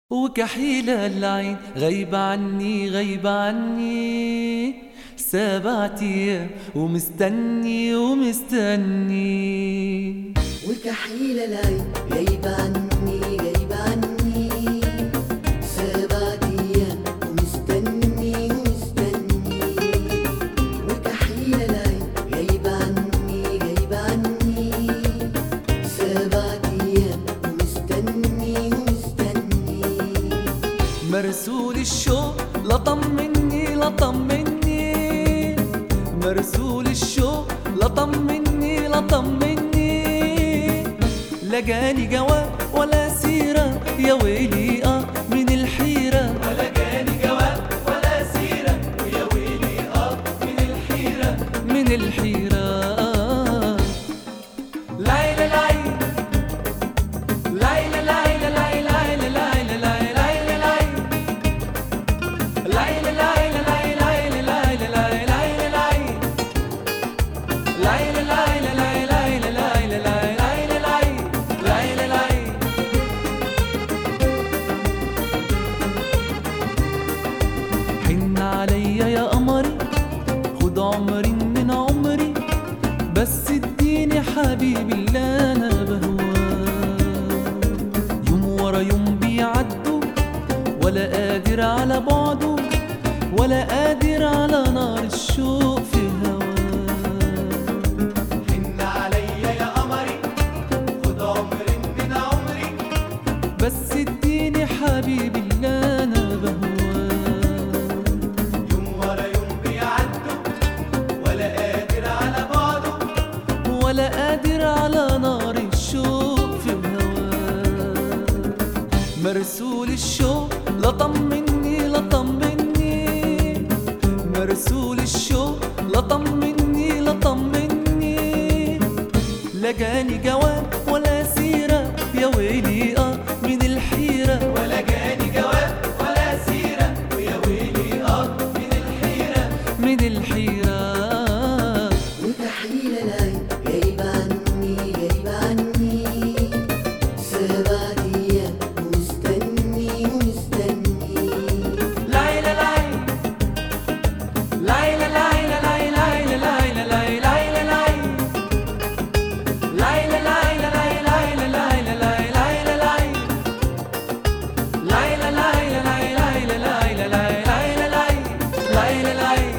وكحيل العين غيب عني غيب عني سبعة ايام ومستني ومستني وكحيل العين غيب عني غيب عني سبعة أيام ومستني ومستني وكحيل العين غيب عني غيب عني سبعة أيام ومستني ومستني مرسول الشوق لا طمني لا طمني مرسول الشوق لا طمني لا طمني لا جاني جواب ولا سيرة يا ويلي اه من الحيرة ولا جاني جواب ولا سيرة يا ويلي اه من الحيرة من الحيرة ليلى ليلى ليلى ليلى ليلى ليلى ليلى ليلى حن عليا يا قمري خد عمري من عمري بس اديني حبيبي اللي انا بهواه يوم ورا يوم بيعدوا ولا قادر على بعده ولا قادر على نار الشوق في هواه حن عليا يا قمري خد عمري من عمري بس اديني حبيبي اللي انا بهواه يوم ورا يوم بيعدوا ولا قادر على بعضه ولا قادر على نار الشوق في هواه مرسول الشوق لا طمني لا طمني مرسول الشوق لا طمني لا طمني لا جاني جواب ولا سيرة يا ويلي اه من الحيرة ولا جاني جواب ولا سيرة ويا ويلي اه من الحيرة من الحيرة وكحيل العين غيب عني غيب عني سبعة أيام ومستني ومستني ليلى ليلى ليلى ليلى ليلى ليلى ليلى ليلى ليلى ليلى ليلى ليلى ليلى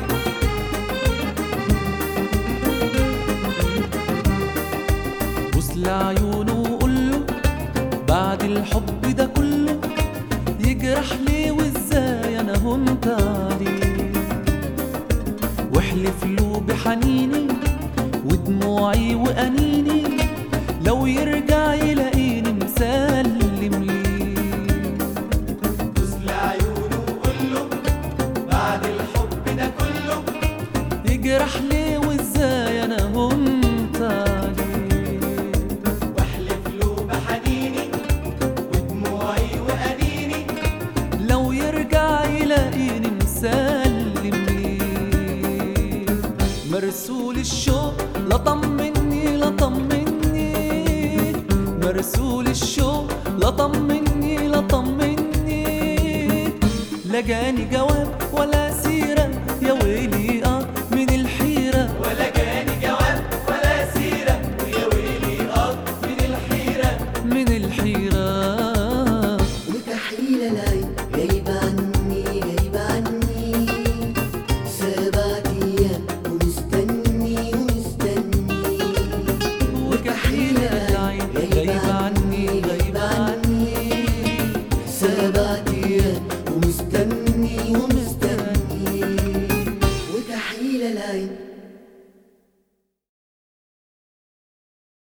بص لعيونه وقول له بعد الحب ده كله يجرح ليه وازاي انا هنت عليه واحلف له بحنيني ودموعي وانيني لو يرجع يلاقيني مسلم ليه بص لعيونه وقول له بعد الحب ده كله يجرح ليه وازاي انا هنت عليه واحلف له بحنيني ودموعي وانيني لو يرجع يلاقيني مسلم ليه مرسول الشوق لا طمني لا طمني مرسول الشوق لا طمني لا طمني لا جاني جواب ولا سيرة يا ويلي اه من الحيرة ولا جاني جواب ولا سيرة ويا ويلي اه من الحيرة من الحيرة وكحيل العين